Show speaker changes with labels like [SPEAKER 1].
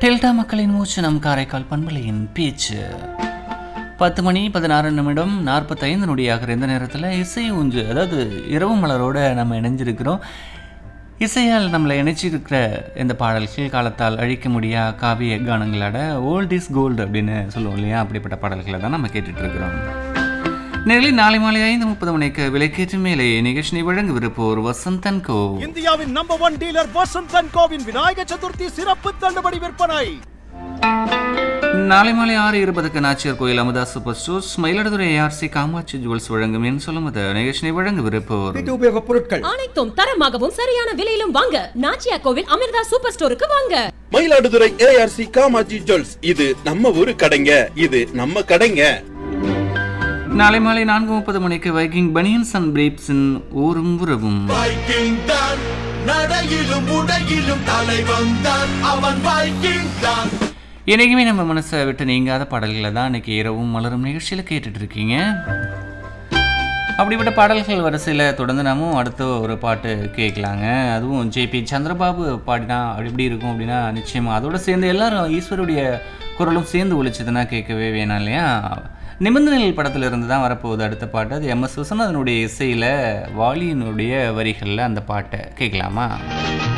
[SPEAKER 1] delta மக்களின் மூச்சு நம் காரைக்கால் பண்பலையின் பேச்சு பத்து மணி பதினாறு நிமிடம் நாற்பத்தைந்து நொடியாகிற இந்த நேரத்தில் இசை ஊஞ்சு அதாவது இரவு மலரோட நம்ம இணைஞ்சிருக்கிறோம் இசையால் நம்மளை இணைச்சிருக்கிற இந்த பாடல்கள் காலத்தால் அழிக்க முடியா காவிய கானங்களோட ஓல்ட் இஸ் கோல்டு அப்படின்னு சொல்லுவோம் இல்லையா அப்படிப்பட்ட பாடல்களை தான் நம்ம கேட்டுட்டு இருக்கிறோம் நேரில் நாளை மாலை ஐந்து முப்பது மணிக்கு விலைக்கேற்று மேலே நிகழ்ச்சியை வழங்கவிருப்போர் வசந்தன் கோ
[SPEAKER 2] இந்தியாவின் number one dealer Vasanth and கோவின் விநாயக சதுர்த்தி சிறப்பு தள்ளுபடி விற்பனை
[SPEAKER 1] நாளை மாலை ஆறு இருபதுக்கு Nachiyar Koil Amudha super stores Mayiladuthurai ARC Kamatchi jewels வழங்கும் என் சொல்லுமது நிகழ்ச்சியை வழங்கவிருப்போர்
[SPEAKER 3] வீட்டு உபயோகப் பொருட்கள்
[SPEAKER 4] அனைத்தும் தரமாகவும் சரியான விலையிலும் வாங்க நாச்சியா கோவில் அமிர்தா சூப்பர் ஸ்டோருக்கு வாங்க
[SPEAKER 5] மயிலாடுதுறை ஏஆர்சி காமாஜி ஜுவல்ஸ் இது நம்ம ஊரு கடைங்க இது நம்ம கடைங்க
[SPEAKER 1] நாளை மாலை நான்கு முப்பது மணிக்கு வைக்கிங் பனியன்ஸ் அண்ட் பிரேப்ஸின் ஊரும் உறவும்
[SPEAKER 6] வைக்கிங் தான் நடையிலும் உடையிலும் தலைவன் தான் அவன் வைக்கிங் தான்
[SPEAKER 1] என்னைக்குமே நம்ம மனசை விட்டு நீங்காத பாடல்களை தான் இன்னைக்கு இரவும் மலரும் நிகழ்ச்சியில் கேட்டுட்டு இருக்கீங்க அப்படிப்பட்ட பாடல்கள் வரிசையில் தொடர்ந்து நாமும் அடுத்த ஒரு பாட்டு கேட்கலாங்க அதுவும் ஜேபி சந்திரபாபு பாடினா அப்படி எப்படி இருக்கும் அப்படின்னா நிச்சயமாக அதோட சேர்ந்து எல்லாரும் ஈஸ்வருடைய குரலும் சேர்ந்து ஒழிச்சதுன்னா கேட்கவே வேணாம் இல்லையா நிபந்தனைகள் படத்துல இருந்து தான் வரப்போகுது அடுத்த பாட்டு அது எம் எஸ் விஸ்வநாதனுடைய இசையில் வாலியினுடைய வரிகளில் அந்த பாட்டை கேட்கலாமா